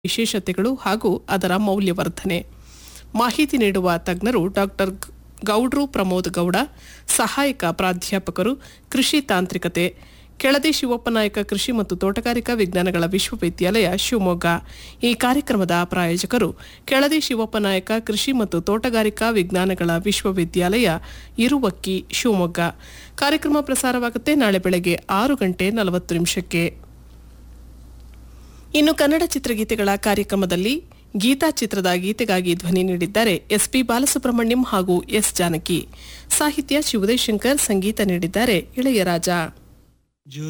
ವಿಶೇಷತೆಗಳು ಹಾಗೂ ಅದರ ಮೌಲ್ಯವರ್ಧನೆ ಮಾಹಿತಿ ನೀಡುವ ತಜ್ಞರು ಡಾಕ್ಟರ್ ಗೌಡ್ರು ಪ್ರಮೋದ್ ಗೌಡ ಸಹಾಯಕ ಪ್ರಾಧ್ಯಾಪಕರು ಕೃಷಿ ತಾಂತ್ರಿಕತೆ ಕೆಳದಿ ಶಿವಪ್ಪನಾಯಕ ಕೃಷಿ ಮತ್ತು ತೋಟಗಾರಿಕಾ ವಿಜ್ಞಾನಗಳ ವಿಶ್ವವಿದ್ಯಾಲಯ ಶಿವಮೊಗ್ಗ ಈ ಕಾರ್ಯಕ್ರಮದ ಪ್ರಾಯೋಜಕರು ಕೆಳದಿ ಶಿವಪ್ಪನಾಯಕ ಕೃಷಿ ಮತ್ತು ತೋಟಗಾರಿಕಾ ವಿಜ್ಞಾನಗಳ ವಿಶ್ವವಿದ್ಯಾಲಯ ಇರುವಕ್ಕಿ ಶಿವಮೊಗ್ಗ ಕಾರ್ಯಕ್ರಮ ಪ್ರಸಾರವಾಗುತ್ತೆ ನಾಳೆ ಬೆಳಗ್ಗೆ ಆರು ಗಂಟೆ ನಲವತ್ತು ನಿಮಿಷಕ್ಕೆ ಇನ್ನು ಕನ್ನಡ ಚಿತ್ರಗೀತೆಗಳ ಕಾರ್ಯಕ್ರಮದಲ್ಲಿ ಗೀತಾ ಚಿತ್ರದ ಗೀತೆಗಾಗಿ ಧ್ವನಿ ನೀಡಿದ್ದಾರೆ ಎಸ್ಪಿ ಬಾಲಸುಬ್ರಹ್ಮಣ್ಯಂ ಹಾಗೂ ಎಸ್ ಜಾನಕಿ ಸಾಹಿತ್ಯ ಶಿವದಯಶಂಕರ್ ಸಂಗೀತ ನೀಡಿದ್ದಾರೆ ಇಳೆಯರಾಜ